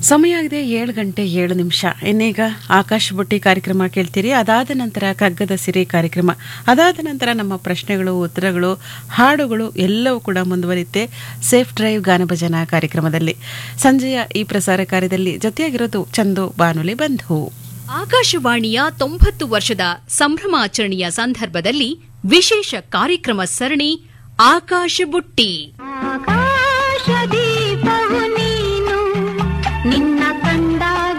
ಸಮಯ ಆಗಿದೆ ಏಳು ಗಂಟೆ ಏಳು ನಿಮಿಷ ಇನ್ನೀಗ ಆಕಾಶ ಬುಟ್ಟಿ ಕಾರ್ಯಕ್ರಮ ಕೇಳ್ತೀರಿ ಅದಾದ ನಂತರ ಕಗ್ಗದ ಸಿರಿ ಕಾರ್ಯಕ್ರಮ ಅದಾದ ನಂತರ ನಮ್ಮ ಪ್ರಶ್ನೆಗಳು ಉತ್ತರಗಳು ಹಾಡುಗಳು ಎಲ್ಲವೂ ಕೂಡ ಮುಂದುವರಿಯುತ್ತೆ ಸೇಫ್ ಡ್ರೈವ್ ಗಾನಭಜನಾ ಕಾರ್ಯಕ್ರಮದಲ್ಲಿ ಸಂಜೆಯ ಈ ಪ್ರಸಾರ ಕಾರ್ಯದಲ್ಲಿ ಜೊತೆಯಾಗಿರೋದು ಚಂದು ಬಾನುಲಿ ಬಂಧು ಆಕಾಶವಾಣಿಯ ತೊಂಬತ್ತು ವರ್ಷದ ಸಂಭ್ರಮಾಚರಣೆಯ ಸಂದರ್ಭದಲ್ಲಿ ವಿಶೇಷ ಕಾರ್ಯಕ್ರಮ ಸರಣಿ ಆಕಾಶ ಬುಟ್ಟಿ ಆಕಾಶದೀಪವು ನೀನು ನಿನ್ನ ಕಂಡಾಗ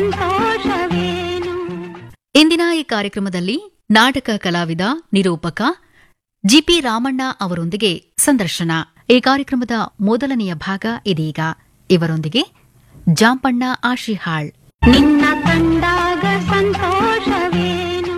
ಸಂತೋಷವೇನು ಇಂದಿನ ಈ ಕಾರ್ಯಕ್ರಮದಲ್ಲಿ ನಾಟಕ ಕಲಾವಿದ ನಿರೂಪಕ ಜಿಪಿ ರಾಮಣ್ಣ ಅವರೊಂದಿಗೆ ಸಂದರ್ಶನ ಈ ಕಾರ್ಯಕ್ರಮದ ಮೊದಲನೆಯ ಭಾಗ ಇದೀಗ ಇವರೊಂದಿಗೆ ಜಾಂಪಣ್ಣ ಆಶಿಹಾಳ್ ನಿನ್ನ ಕಂಡಾಗ ಸಂತೋಷವೇನು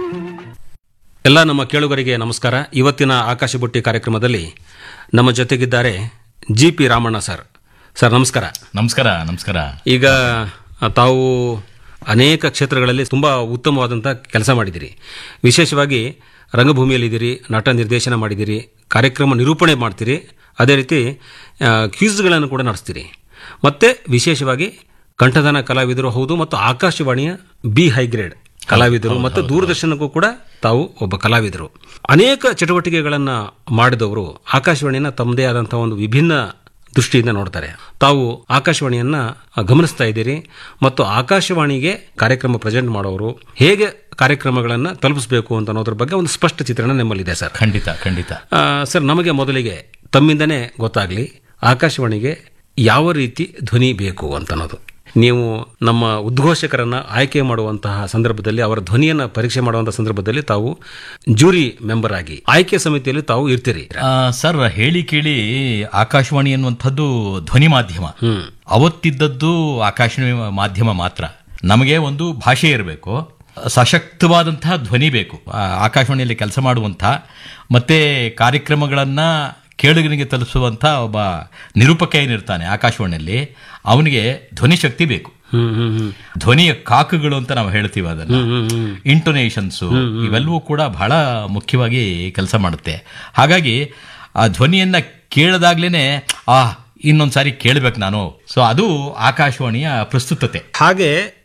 ಎಲ್ಲ ನಮ್ಮ ಕೇಳುಗರಿಗೆ ನಮಸ್ಕಾರ ಇವತ್ತಿನ ಆಕಾಶ ಬುಟ್ಟಿ ಕಾರ್ಯಕ್ರಮದಲ್ಲಿ ನಮ್ಮ ಜೊತೆಗಿದ್ದಾರೆ G P Ramanna sir sir ನಮಸ್ಕಾರ ನಮಸ್ಕಾರ ನಮಸ್ಕಾರ ಈಗ ಆ, ತಾವು ಅನೇಕ ಕ್ಷೇತ್ರಗಳಲ್ಲಿ ತುಂಬ ಉತ್ತಮವಾದಂಥ ಕೆಲಸ ಮಾಡಿದಿರಿ ವಿಶೇಷವಾಗಿ ರಂಗಭೂಮಿಯಲ್ಲಿದ್ದೀರಿ ನಟ ನಿರ್ದೇಶನ ಮಾಡಿದ್ದೀರಿ ಕಾರ್ಯಕ್ರಮ ನಿರೂಪಣೆ ಮಾಡ್ತೀರಿ ಅದೇ ರೀತಿ ಆ, ಕ್ವಿಜ್ಗಳನ್ನು ಕೂಡ ನಡೆಸ್ತೀರಿ ಮತ್ತು ವಿಶೇಷವಾಗಿ ಕಂಠದಾನ ಕಲಾವಿದರು ಹೌದು ಮತ್ತು ಆಕಾಶವಾಣಿಯ ಬಿ ಹೈಗ್ರೇಡ್ ಕಲಾವಿದರು ಮತ್ತು ದೂರದರ್ಶನಕ್ಕೂ ಕೂಡ ತಾವು ಒಬ್ಬ ಕಲಾವಿದರು ಅನೇಕ ಚಟುವಟಿಕೆಗಳನ್ನು ಮಾಡಿದವರು ಆಕಾಶವಾಣಿಯನ್ನು ತಮ್ಮದೇ ಆದಂಥ ಒಂದು ವಿಭಿನ್ನ ದೃಷ್ಟಿಯಿಂದ ನೋಡ್ತಾರೆ ತಾವು ಆಕಾಶವಾಣಿಯನ್ನ ಗಮನಿಸ್ತಾ ಇದ್ದೀರಿ ಮತ್ತು ಆಕಾಶವಾಣಿಗೆ ಕಾರ್ಯಕ್ರಮ ಪ್ರೆಸೆಂಟ್ ಮಾಡೋರು ಹೇಗೆ ಕಾರ್ಯಕ್ರಮಗಳನ್ನು ತಲುಪಿಸಬೇಕು ಅಂತ ಅನ್ನೋದ್ರ ಬಗ್ಗೆ ಒಂದು ಸ್ಪಷ್ಟ ಚಿತ್ರಣ ನಿಮ್ಮಲ್ಲಿದೆ ಸರ್ ಖಂಡಿತ ಖಂಡಿತ ಆ, ಸರ್ ನಮಗೆ ಮೊದಲಿಗೆ ತಮ್ಮಿಂದನೇ ಗೊತ್ತಾಗ್ಲಿ ಆಕಾಶವಾಣಿಗೆ ಯಾವ ರೀತಿ ಧ್ವನಿ ಬೇಕು ಅಂತ ಅನ್ನೋದು ನೀವು ನಮ್ಮ ಉದ್ಘೋಷಕರನ್ನ ಆಯ್ಕೆ ಮಾಡುವಂತಹ ಸಂದರ್ಭದಲ್ಲಿ ಅವರ ಧ್ವನಿಯನ್ನ ಪರೀಕ್ಷೆ ಮಾಡುವಂತಹ ಸಂದರ್ಭದಲ್ಲಿ ತಾವು ಜೂರಿ ಮೆಂಬರ್ ಆಗಿ ಆಯ್ಕೆ ಸಮಿತಿಯಲ್ಲಿ ತಾವು ಇರ್ತೀರಿ ಆ, ಸರ್ ಹೇಳಿ ಕೇಳಿ ಆಕಾಶವಾಣಿ ಅನ್ನುವಂಥದ್ದು ಧ್ವನಿ ಮಾಧ್ಯಮ ಅವತ್ತಿದ್ದದ್ದು ಆಕಾಶವಾಣಿ ಮಾಧ್ಯಮ ಮಾತ್ರ ನಮಗೆ ಒಂದು ಭಾಷೆ ಇರಬೇಕು ಸಶಕ್ತವಾದಂತಹ ಧ್ವನಿ ಬೇಕು ಆ, ಆಕಾಶವಾಣಿಯಲ್ಲಿ ಕೆಲಸ ಮಾಡುವಂತಹ ಮತ್ತೆ ಕಾರ್ಯಕ್ರಮಗಳನ್ನ ಕೇಳುಗನಿಗೆ ತಲುಪಿಸುವಂತ ಒಬ್ಬ ನಿರೂಪಕ ಏನಿರ್ತಾನೆ ಆಕಾಶವಾಣಿಯಲ್ಲಿ ಅವನಿಗೆ ಧ್ವನಿ ಶಕ್ತಿ ಬೇಕು ಹ್ಮ್ ಹ್ಮ್ ಹ್ಮ್ ಧ್ವನಿಯ ಕಾಕುಗಳು ಅಂತ ನಾವು ಹೇಳ್ತೀವಿ ಅದನ್ನ ಇಂಟೊನೇಷನ್ಸ್ ಇವೆಲ್ಲವೂ ಕೂಡ ಬಹಳ ಮುಖ್ಯವಾಗಿ ಕೆಲಸ ಮಾಡುತ್ತೆ ಹಾಗಾಗಿ ಆ ಧ್ವನಿಯನ್ನ ಕೇಳದಾಗ್ಲೇನೆ ಆ ಇನ್ನೊಂದ್ಸಾರಿ ಕೇಳಬೇಕು ನಾನು ಸೊ ಅದು ಆಕಾಶವಾಣಿಯ ಪ್ರಸ್ತುತತೆ ಹಾಗೆ